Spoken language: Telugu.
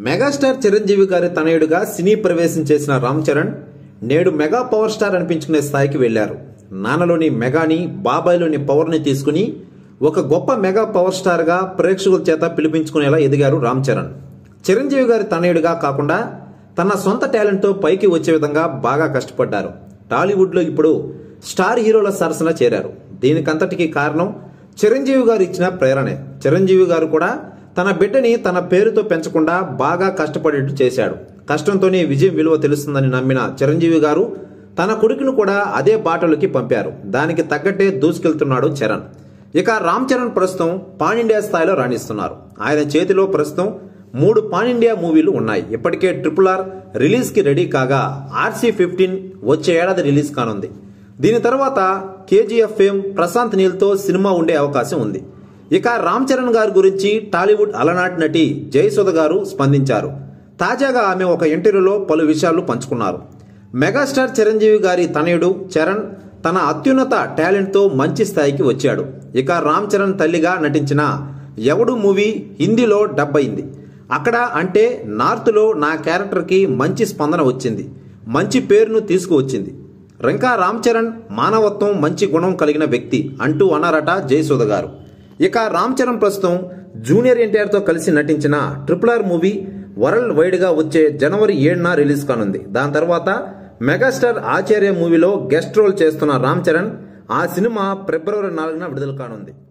మెగాస్టార్ చిరంజీవి గారి తనయుడుగా సినీ ప్రవేశం చేసిన రామ్ చరణ్ నేడు మెగా పవర్ స్టార్ అనిపించుకునే స్థాయికి వెళ్లారు నాన్నలోని మెగాని బాబాయ్లోని పవర్ని తీసుకుని ఒక గొప్ప మెగా పవర్ స్టార్ గా ప్రేక్షకుల చేత పిలిపించుకునేలా ఎదిగారు రామ్ చరణ్ చిరంజీవి గారి తనయుడిగా కాకుండా తన సొంత టాలెంట్తో పైకి వచ్చే విధంగా బాగా కష్టపడ్డారు టాలీవుడ్లో ఇప్పుడు స్టార్ హీరోల సరసన చేరారు దీనికంతటికి కారణం చిరంజీవి గారు ఇచ్చిన ప్రేరణే చిరంజీవి గారు కూడా తన బిడ్డని తన పేరుతో పెంచకుండా బాగా కష్టపడేట్టు చేశాడు కష్టంతోనే విజయం విలువ తెలుస్తుందని నమ్మిన చిరంజీవి గారు తన కొడుకును కూడా అదే బాటలోకి పంపారు దానికి తగ్గట్టే దూసుకెళ్తున్నాడు చరణ్ ఇక రామ్ చరణ్ ప్రస్తుతం పాన్ ఇండియా స్థాయిలో రాణిస్తున్నారు ఆయన చేతిలో ప్రస్తుతం మూడు పాన్ ఇండియా మూవీలు ఉన్నాయి ఇప్పటికే ట్రిపుల్ ఆర్ రిలీజ్ కి రెడీ కాగా ఆర్సీ ఫిఫ్టీన్ వచ్చే ఏడాది రిలీజ్ కానుంది దీని తర్వాత కేజీఎఫ్ ఫేమ్ ప్రశాంత్ నీల్తో సినిమా ఉండే అవకాశం ఉంది ఇక రామ్ చరణ్ గారి గురించి టాలీవుడ్ అలనాటి నటి జయసుధ గారు స్పందించారు తాజాగా ఆమె ఒక ఇంటర్వ్యూలో పలు విషయాలు పంచుకున్నారు మెగాస్టార్ చిరంజీవి గారి తనయుడు చరణ్ తన అత్యున్నత టాలెంట్తో మంచి స్థాయికి వచ్చాడు ఇక రామ్ చరణ్ తల్లిగా నటించిన ఎవడు మూవీ హిందీలో డబ్ అయింది అక్కడ అంటే నార్త్లో నా క్యారెక్టర్కి మంచి స్పందన వచ్చింది మంచి పేరును తీసుకువచ్చింది ఇంకా రామ్ చరణ్ మానవత్వం మంచి గుణం కలిగిన వ్యక్తి అంటూ అన్నారట జయసుధ గారు ఇక రామ్ చరణ్ ప్రస్తుతం జూనియర్ ఎన్టీఆర్తో కలిసి నటించిన triple R movie worldwide గా వచ్చే జనవరి ఏడున రిలీజ్ కానుంది దాని తర్వాత మెగాస్టార్ ఆచార్య మూవీలో గెస్ట్ రోల్ చేస్తున్న రామ్ చరణ్ ఆ సినిమా ఫిబ్రవరి నాలుగున విడుదల కానుంది